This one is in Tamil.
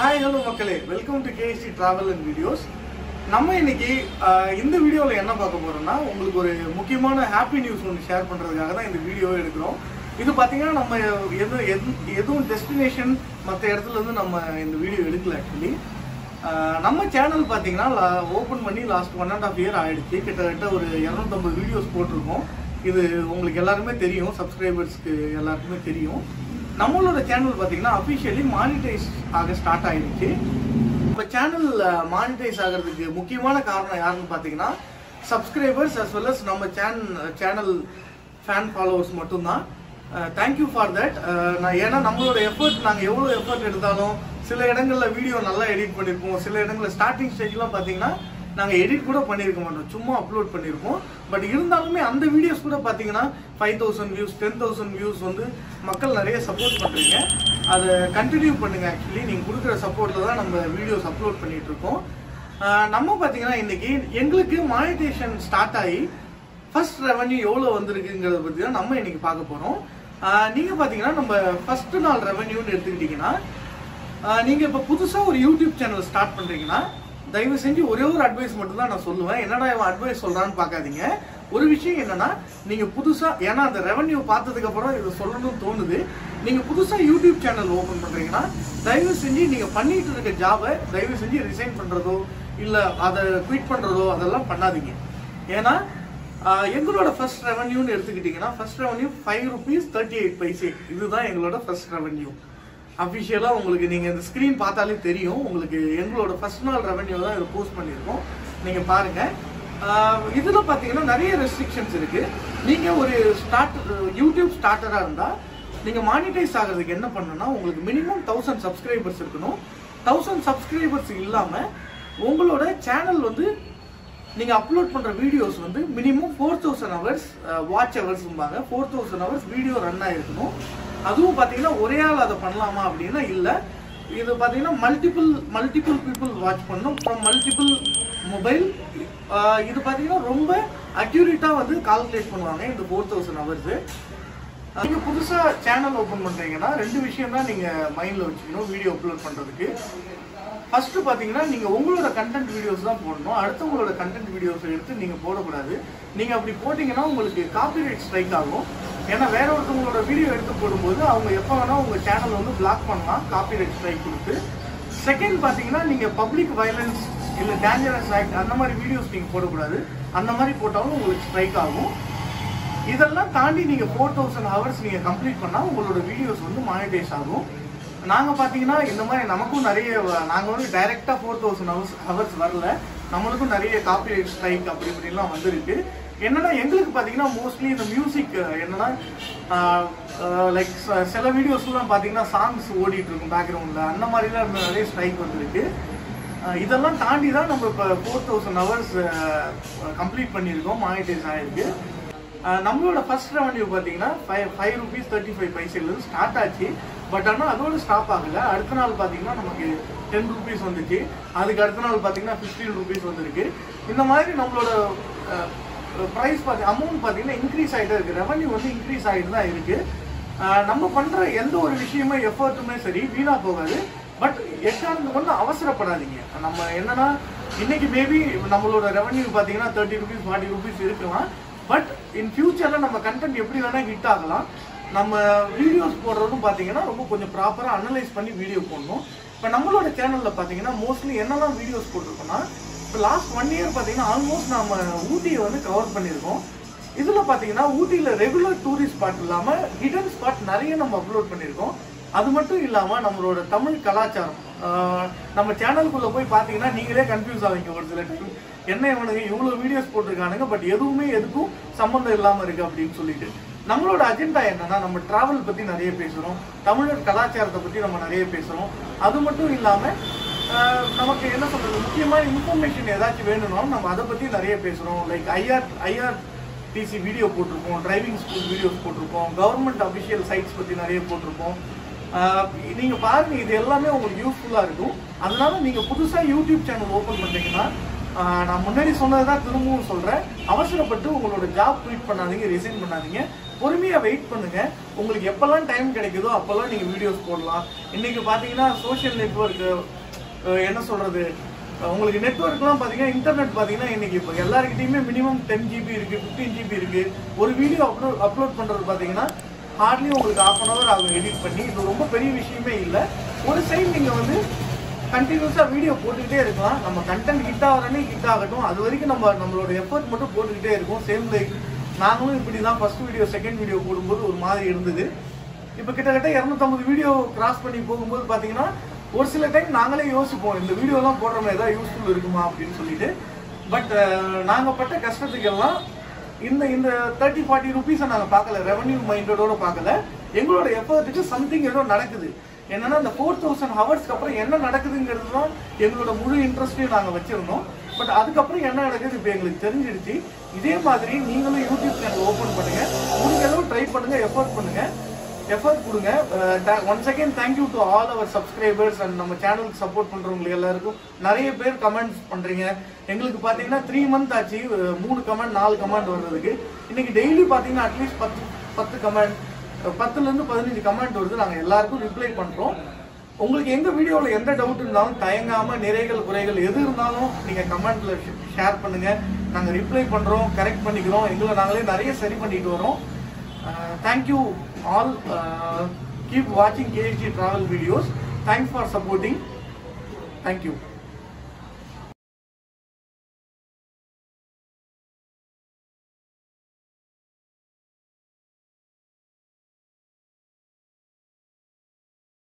ஹாய் ஹலோ மக்களே welcome to KST travel and videos நம்ம இன்னைக்கு ஆஹ், இந்த வீடியோவில் என்ன பார்க்க போறோம்னா உங்களுக்கு ஒரு முக்கியமான ஹாப்பி நியூஸ் ஒன்று ஷேர் பண்ணுறதுக்காக தான் இந்த வீடியோ எடுக்கிறோம் இது பார்த்தீங்கன்னா நம்ம எது எது எதுவும் டெஸ்டினேஷன் மற்ற இடத்துல இருந்து நம்ம இந்த வீடியோ எடுக்கல ஆக்சுவலி நம்ம சேனல் பார்த்தீங்கன்னா ஓப்பன் பண்ணி last one and half year ஆயிடுச்சு கிட்டத்தட்ட ஒரு இரநூத்தம்பது வீடியோஸ் போட்டிருக்கோம் இது உங்களுக்கு எல்லாருமே தெரியும் சப்ஸ்கிரைபர்ஸ்க்கு எல்லாருக்குமே தெரியும் நம்மளோட சேனல் பார்த்தீங்கன்னா அஃபிஷியலி மானிட்டைஸ் ஆக ஸ்டார்ட் ஆயிடுச்சு இப்போ சேனல் மானிட்டைஸ் ஆகிறதுக்கு முக்கியமான காரணம் யாருன்னு பார்த்தீங்கன்னா சப்ஸ்கிரைபர்ஸ் as well as நம்ம சேனல் சேனல் ஃபேன் ஃபாலோவர்ஸ் மட்டும்தான் தேங்க்யூ ஃபார் தட் நான் ஏன்னா நம்மளோட எஃபர்ட் நாங்கள் எவ்வளோ எஃபர்ட் எடுத்தாலும் சில இடங்களில் வீடியோ நல்லா எடிட் பண்ணியிருப்போம் சில இடங்களில் ஸ்டார்டிங் ஸ்டேஜ்லாம் பார்த்தீங்கன்னா நாங்கள் எடிட் கூட பண்ணியிருக்க மாட்டோம் சும்மா அப்லோட் பண்ணியிருப்போம் பட் இருந்தாலுமே அந்த வீடியோஸ் கூட பார்த்தீங்கன்னா five thousand views ten thousand views வந்து மக்கள் நிறைய சப்போர்ட் பண்ணுறீங்க அதை கண்டினியூ பண்ணுங்க ஆக்சுவலி நீங்கள் கொடுக்குற சப்போர்ட்டில் தான் நம்ம வீடியோஸ் அப்லோட் பண்ணிட்டு இருக்கோம் ஆஹ் நம்ம பார்த்தீங்கன்னா இன்னைக்கு எங்களுக்கு மானிட்டேஷன் ஸ்டார்ட் ஆகி ஃபர்ஸ்ட் ரெவன்யூ எவ்வளோ வந்திருக்குங்கிறத பற்றி தான் நம்ம இன்னைக்கு பார்க்க போகிறோம் நீங்கள் பார்த்தீங்கன்னா நம்ம ஃபர்ஸ்ட் நாள் ரெவன்யூன்னு எடுத்துக்கிட்டிங்கன்னா ஆஹ் நீங்க இப்ப புதுசா ஒரு யூடியூப் சேனல் ஸ்டார்ட் பண்றீங்கன்னா தயவு செஞ்சு ஒரே ஒரு அட்வைஸ் மட்டும் தான் நான் சொல்லுவேன் என்னடா இவன் அட்வைஸ் சொல்றான்னு பார்க்காதீங்க ஒரு விஷயம் என்னன்னா நீங்க புதுசா ஏன்னா அந்த ரெவன்யூ பார்த்ததுக்கு அப்புறம் இது சொல்லணும்னு தோணுது நீங்க புதுசா யூடியூப் சேனல் ஓபன் பண்றீங்கன்னா தயவு செஞ்சு நீங்க பண்ணிட்டு இருக்க ஜாபை தயவு செஞ்சு ரிசைன் பண்றதோ இல்ல அதை குவிட் பண்றதோ அதெல்லாம் பண்ணாதீங்க ஏன்னா ஆஹ் எங்களோட ஃபர்ஸ்ட் ரெவன்யூன்னு எடுத்துக்கிட்டிங்கன்னா first revenue five rupees thirty eight paise இதுதான் எங்களோட ஃபர்ஸ்ட் ரெவன்யூ அஃபிஷியலாக உங்களுக்கு நீங்கள் இந்த ஸ்க்ரீன் பார்த்தாலே தெரியும் உங்களுக்கு எங்களோட ஃபர்ஸ்ட் நாள் ரெவன்யூ தான் இதை போஸ்ட் பண்ணியிருக்கோம் நீங்கள் பாருங்கள் இதில் பார்த்தீங்கன்னா நிறைய ரெஸ்ட்ரிக்ஷன்ஸ் இருக்குது நீங்கள் ஒரு ஸ்டார்ட் யூடியூப் ஸ்டார்டராக இருந்தால் நீங்கள் மானிட்டைஸ் ஆகிறதுக்கு என்ன பண்ணணும்னா உங்களுக்கு மினிமம் தௌசண்ட் சப்ஸ்கிரைபர்ஸ் இருக்கணும் தௌசண்ட் சப்ஸ்கிரைபர்ஸ் இல்லாமல் உங்களோட சேனல் வந்து நீங்க அப்லோட் பண்ற வீடியோஸ் வந்து minimum four thousand hours watch ஹவர்ஸ்பாங்க four thousand hours video run ஆயிருக்கணும் அதுவும் பாத்தீங்கன்னா ஒரே ஆள் அதை பண்ணலாமா அப்படின்னா இல்ல இது பாத்தீங்கன்னா மல்டிபிள் மல்டிபிள் பீப்புள் வாட்ச் பண்ணணும் ஃப்ரம் மல்டிபிள் மொபைல் இது பாத்தீங்கன்னா ரொம்ப அக்யூரேட்டா வந்து கால்குலேட் பண்ணுவாங்க இந்த ஃபோர் தௌசண்ட் ஹவர்ஸ் நீங்க புதுசா சேனல் ஓபன் பண்றீங்கன்னா ரெண்டு விஷயம் தான் நீங்க மைண்ட்ல வச்சுக்கணும் வீடியோ அப்லோட் பண்றதுக்கு ஃபர்ஸ்ட் பாத்தீங்கன்னா நீங்க உங்களோட கண்டென்ட் வீடியோஸ் தான் போடணும் அடுத்தவங்களோட கண்டென்ட் வீடியோஸ் எடுத்து நீங்க போடக்கூடாது நீங்க அப்படி போட்டீங்கன்னா உங்களுக்கு காப்பிரைட் ஸ்ட்ரைக் ஆகும் ஏன்னா வேற ஒருத்தவங்களோட வீடியோ எடுத்து போடும்போது அவங்க எப்போ வேணா உங்க சேனல் வந்து பிளாக் பண்ணலாம் காப்பிரைட் ஸ்ட்ரைக் கொடுத்து செகண்ட் பாத்தீங்கன்னா நீங்க பப்ளிக் வயலன்ஸ் இல்ல டேஞ்சரஸ் ஆக்ட் அந்த மாதிரி வீடியோஸ் நீங்க போடக்கூடாது அந்த மாதிரி போட்டாலும் உங்களுக்கு ஸ்ட்ரைக் ஆகும் இதெல்லாம் தாண்டி நீங்க ஃபோர் தௌசண்ட் ஹவர்ஸ் நீங்க கம்ப்ளீட் பண்ணா உங்களோட வீடியோஸ் வந்து மானிட்டைஸ் ஆகும் நாங்க பாத்தீங்கன்னா இந்த மாதிரி நமக்கும் நிறைய வ- நாங்க வந்து டைரக்டா ஃபோர் தௌசண்ட் ஹவர்ஸ் ஹவர்ஸ் வரல நம்மளுக்கும் நிறைய காப்பி ஸ்ட்ரைக் அப்படி இப்படிலாம் வந்திருக்கு என்னன்னா எங்களுக்கு பாத்தீங்கன்னா மோஸ்ட்லி இந்த மியூசிக் என்னன்னா லைக் சில வீடியோஸ்லாம் பாத்தீங்கன்னா சாங்ஸ் ஓடிட்டு இருக்கும் பேக்ரவுண்ட்ல அந்த மாதிரிலாம் இருந்த நிறைய ஸ்ட்ரைக் வந்திருக்கு அஹ் இதெல்லாம் தாண்டி தான் நம்ம இப்போ ஃபோர் தௌசண்ட் ஹவர்ஸ் கம்ப்ளீட் பண்ணியிருக்கோம் மானிட்டைஸ் ஆயிருக்கு அஹ் நம்மளோட ஃபர்ஸ்ட் ரெவன்யூ பார்த்தீங்கன்னா five five rupees thirty five பைசைலேருந்து ஸ்டார்ட் ஆச்சு பட் ஆனால் அதோட ஸ்டாப் ஆகல அடுத்த நாள் பார்த்தீங்கன்னா நமக்கு டென் ருபீஸ் வந்துச்சு அதுக்கு அடுத்த நாள் பார்த்தீங்கன்னா ஃபிஃப்டீன் ருபீஸ் வந்திருக்கு இந்த மாதிரி நம்மளோட ப்ரைஸ் பார்த்தி அமௌண்ட் பார்த்தீங்கன்னா இன்க்ரீஸ் ஆகிட்டே இருக்கு ரெவன்யூ வந்து இன்க்ரீஸ் ஆகிட்டு தான் இருக்கு அஹ் நம்ம பண்ற எந்த ஒரு விஷயமே எஃபர்ட்டுமே சரி வீணா போகாது பட் எக்காரணம் கொண்டு அவசரப்படாதீங்க நம்ம என்னன்னா இன்னைக்கு மேபி நம்மளோட ரெவன்யூ பார்த்தீங்கன்னா தேர்ட்டி ருபீஸ் ஃபார்ட்டி ருபீஸ் இருக்கலாம் பட் இன் ஃபியூச்சர்ல நம்ம கண்டென்ட் எப்படி வேணா ஹிட் ஆகலாம் நம்ம வீடியோஸ் போடுறதும் பார்த்தீங்கன்னா ரொம்ப கொஞ்சம் ப்ராப்பராக அனலைஸ் பண்ணி வீடியோ போடணும் இப்போ நம்மளோட சேனலில் பார்த்தீங்கன்னா மோஸ்ட்லி என்னெல்லாம் வீடியோஸ் போட்டிருக்கோம்னா இப்போ லாஸ்ட் ஒன் இயர் பார்த்தீங்கன்னா ஆல்மோஸ்ட் நம்ம ஊட்டியை வந்து கவர் பண்ணியிருக்கோம் இதில் பார்த்தீங்கன்னா ஊட்டியில் ரெகுலர் டூரிஸ்ட் ஸ்பாட் இல்லாமல் ஹிடன் ஸ்பாட் நிறைய நம்ம அப்லோட் பண்ணியிருக்கோம் அது மட்டும் இல்லாமல் நம்மளோட தமிழ் கலாச்சாரம் ஆஹ் நம்ம சேனலுக்குள்ளே போய் பார்த்தீங்கன்னா நீங்களே கன்ஃபியூஸ் ஆவீங்க ஒரு சில time. என்ன இவனுங்க இவ்வளோ வீடியோஸ் போட்டிருக்கானுங்க பட் எதுவுமே எதுக்கும் சம்மந்தம் இல்லாமல் இருக்கு அப்படின்னு சொல்லிட்டு நம்மளோட அஜெண்டா என்னன்னா நம்ம டிராவல் பற்றி நிறைய பேசுகிறோம் தமிழர் கலாச்சாரத்தை பற்றி நம்ம நிறைய பேசுகிறோம் அது மட்டும் இல்லாமல் ஆஹ் நமக்கு என்ன சொல்றது முக்கியமான இன்ஃபர்மேஷன் ஏதாச்சும் வேணும்னாலும் நம்ம அதை பத்தி நிறைய பேசுறோம் like IR IRTC video போட்டிருப்போம் டிரைவிங் ஸ்கூல் வீடியோஸ் போட்டிருப்போம் கவர்மெண்ட் அபிஷியல் சைட்ஸ் பத்தி நிறைய போட்டிருப்போம் ஆஹ் நீங்க பாருங்க இது எல்லாமே உங்களுக்கு யூஸ்ஃபுல்லா இருக்கும் அதனால நீங்க புதுசா யூடியூப் சேனல் ஓபன் பண்றீங்கன்னா ஆஹ் நான் முன்னாடி சொன்னதை தான் திரும்பவும் சொல்றேன் அவசரப்பட்டு உங்களோட ஜாப் ட்வீட் பண்ணாதீங்க ரிசைன் பண்ணாதீங்க பொறுமையா வெயிட் பண்ணுங்க உங்களுக்கு எப்பெல்லாம் டைம் கிடைக்குதோ அப்பெல்லாம் நீங்க வீடியோஸ் போடலாம் இன்னைக்கு பாத்தீங்கன்னா சோஷியல் நெட்வொர்க் என்ன சொல்றது அஹ் உங்களுக்கு நெட்ஒர்க்லாம் பார்த்தீங்கன்னா இன்டர்நெட் பார்த்தீங்கன்னா இன்னைக்கு இப்போ எல்லாருக்கிட்டையுமே மினிமம் டென் ஜிபி இருக்கு ஃபிஃப்டீன் ஜிபி இருக்கு ஒரு வீடியோ அப்லோட் அப்லோட் பண்றது பார்த்தீங்கன்னா ஹார்ட்லி உங்களுக்கு ஹாஃப் அன் ஹவர் ஆகும் எடிட் பண்ணி இது ரொம்ப பெரிய விஷயமே இல்லை ஒரு சைடு நீங்கள் வந்து கண்டினியூஸாக வீடியோ போட்டுக்கிட்டே இருக்கலாம் நம்ம கண்டென்ட் ஹிட் ஆகிறனே ஹிட் ஆகட்டும் அது வரைக்கும் நம்ம நம்மளோட எஃபர்ட் மட்டும் போட்டுக்கிட்டே இருக்கோம் சேம் லைக் நாங்களும் இப்படி தான் ஃபர்ஸ்ட் வீடியோ செகண்ட் வீடியோ போடும்போது ஒரு மாதிரி இருந்தது இப்போ கிட்டத்தட்ட இரநூத்தம்பது வீடியோ கிராஸ் பண்ணி போகும்போது பார்த்தீங்கன்னா ஒரு சில டைம் நாங்களே யோசிப்போம் இந்த வீடியோலாம் போடுறோமே ஏதாவது யூஸ்ஃபுல் இருக்குமா அப்படின்னு சொல்லிட்டு பட் நாங்கள் பட்ட கஷ்டத்துக்கெல்லாம் இந்த இந்த தேர்ட்டி ஃபார்ட்டி ருபீஸை நாங்கள் பார்க்கல ரெவன்யூ மைண்டடோட பார்க்கல எங்களோட எஃபர்ட்டுக்கு சம்திங் ஏதோ நடக்குது என்னன்னா இந்த ஃபோர் தௌசண்ட் ஹவர்ஸ்க்கு அப்புறம் என்ன நடக்குதுங்கிறது தான் எங்களோட முழு இன்ட்ரெஸ்ட்டையும் நாங்கள் வச்சிருந்தோம் பட் அதுக்கப்புறம் என்ன நடக்குது இப்போ எங்களுக்கு தெரிஞ்சிடுச்சு இதே மாதிரி நீங்களும் யூடியூப் சேனல் ஓப்பன் பண்ணுங்க முடிஞ்ச அளவு ட்ரை பண்ணுங்க எஃபர்ட் பண்ணுங்க எஃபர்ட் கொடுங்க one second thank you to all our subscribers and நம்ம சேனலுக்கு சப்போர்ட் பண்றவங்களுக்கு எல்லாருக்கும் நிறைய பேர் கமெண்ட்ஸ் பண்றீங்க எங்களுக்கு பாத்தீங்கன்னா த்ரீ மந்த் ஆச்சு அஹ் மூணு கமெண்ட் நாலு கமெண்ட் வர்றதுக்கு இன்னைக்கு டெய்லி பாத்தீங்கன்னா அட்லீஸ்ட் பத்து பத்து கமெண்ட் பத்துல இருந்து பதினஞ்சு கமெண்ட் வருது நாங்க எல்லாருக்கும் ரிப்ளை பண்றோம் உங்களுக்கு எங்க வீடியோல எந்த டவுட் இருந்தாலும் தயங்காம நிறைகள் குறைகள் எது இருந்தாலும் நீங்க கமெண்ட்ல ஷேர் பண்ணுங்க நாங்க ரிப்ளை பண்றோம் கரெக்ட் பண்ணிக்கிறோம் எங்களை நாங்களே நிறைய சரி பண்ணிட்டு வரோம் தேங்க்யூ ஆல் கீப் வாட்சிங் KST travel videos thanks for supporting thank you